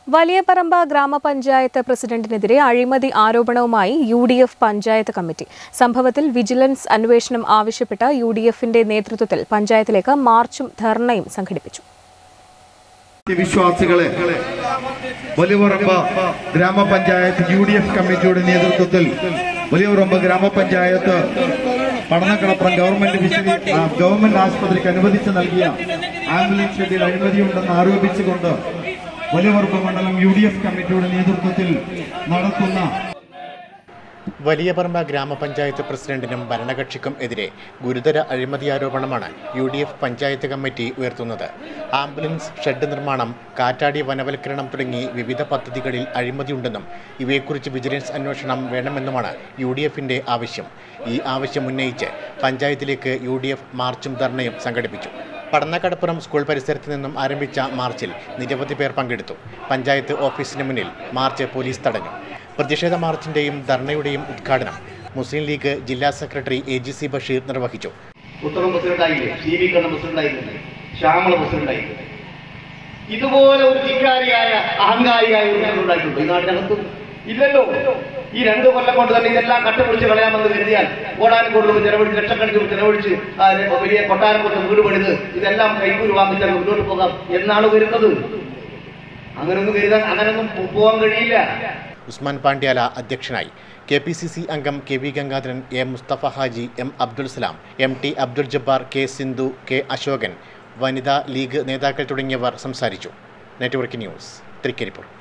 വലിയപറമ്പ ഗ്രാമപഞ്ചായത്ത് പ്രസിഡന്റിനെതിരെ അഴിമതി ആരോപണവുമായി U D F panchayat committee സംഭവത്തിൽ വിജിലൻസ് അന്വേഷണം ആവശ്യപ്പെട്ട് യു ഡി എഫിന്റെ നേതൃത്വത്തിൽ പഞ്ചായത്തിലേക്ക് മാർച്ചും ധർണയും സംഘടിപ്പിച്ചു വിശ്വാസികളെ വലിയപറമ്പ ഗ്രാമപഞ്ചായത്ത് യു ഡി എഫ് കമ്മിറ്റിയുടെ നേതൃത്വത്തിൽ വലിയപറമ്പ ഗ്രാമപഞ്ചായത്ത് പഠനക്കടപ്പുറം ഗവൺമെന്റ് വിശദീ ആ, ഗവൺമെന്റ് ആശുപത്രിക്ക് അനുവദിച്ച് നൽകിയ ആംബുലൻസ് ഷെഡിൽ അഴിമതിയുണ്ടെന്ന് ആരോപിച്ചുകൊണ്ട് വലിയപറമ്പ മണ്ഡലം യു ഡി എഫ് കമ്മിറ്റിയുടെ നേതൃത്വത്തിൽ നടത്തുന്ന വലിയപറമ്പ ഗ്രാമപഞ്ചായത്ത് പ്രസിഡന്റിനും ഭരണകക്ഷിക്കും എതിരെ ഗുരുതര അഴിമതി ആരോപണമാണ് U D F panchayat committee ഉയർത്തുന്നത് ആംബുലൻസ് ഷെഡ് നിർമ്മാണം കാറ്റാടി വനവൽക്കരണം തുടങ്ങി വിവിധ പദ്ധതികളിൽ അഴിമതിയുണ്ടെന്നും ഇവയെക്കുറിച്ച് വിജിലൻസ് അന്വേഷണം വേണമെന്നുമാണ് യു ഡി എഫിന്റെ ആവശ്യം ഈ ആവശ്യം ഉന്നയിച്ച് പഞ്ചായത്തിലേക്ക് യു ഡി എഫ് മാർച്ചും ധർണയും സംഘടിപ്പിച്ചു പടന്നക്കടപ്പുറം സ്കൂൾ പരിസരത്ത് നിന്നും ആരംഭിച്ച മാർച്ചിൽ നിരവധി പേർ പങ്കെടുത്തു പഞ്ചായത്ത് ഓഫീസിന് മുന്നിൽ മാർച്ച് പോലീസ് തടഞ്ഞു പ്രതിഷേധ മാർച്ചിന്റെയും ധർണയുടെയും ഉദ്ഘാടനം മുസ്ലിം ലീഗ് ജില്ലാ secretary A G C Basheer നിർവഹിച്ചു ഉത്തരം പ്രസിഡന്റായില്ലേ സി വി കണ്ണൻ പ്രസിഡന്റായില്ലേ ശ്യാമള പ്രസിഡന്റായില്ലേ ഇതുപോലെ ഒരു ധിക്കാരിയായ അഹങ്കാരിയായ ഒരു നേതൃത്വം ഉണ്ടായിട്ടുണ്ട് ഈ നാടിനകത്തും ഇല്ലല്ലോ ഈ രണ്ട് കൊല്ലം കൊണ്ട് തന്നെ ഇതെല്ലാം കട്ടുപിടിച്ച് കളയാമെന്ന് കരുതിയാൽ കോടാനും കൂടുതൽ ചെലവഴിച്ച് ലക്ഷക്കണക്കിന് ചെലവഴിച്ച് ആ വലിയ കൊട്ടാരം കൊണ്ട് വീട് പണിത് ഇതെല്ലാം കൈക്കൂലി വാങ്ങിച്ചാൽ മുന്നോട്ട് പോകാം എന്നാണ് വരുന്നത് അങ്ങനൊന്നും കരുതാൻ അങ്ങനൊന്നും പോ- പോകാൻ കഴിയില്ല ഉസ്മാൻ പാണ്ഡ്യാല അധ്യക്ഷനായി കെ പി സി സി അംഗം K V Gangadharan A Mustafa Haji M Abdul Salam M T Abdul Jabbar K Sindhu K Ashokan വനിതാ ലീഗ് നേതാക്കൾ തുടങ്ങിയവർ സംസാരിച്ചു നെറ്റ്വർക്ക് ന്യൂസ് തൃക്കരിപ്പൂർ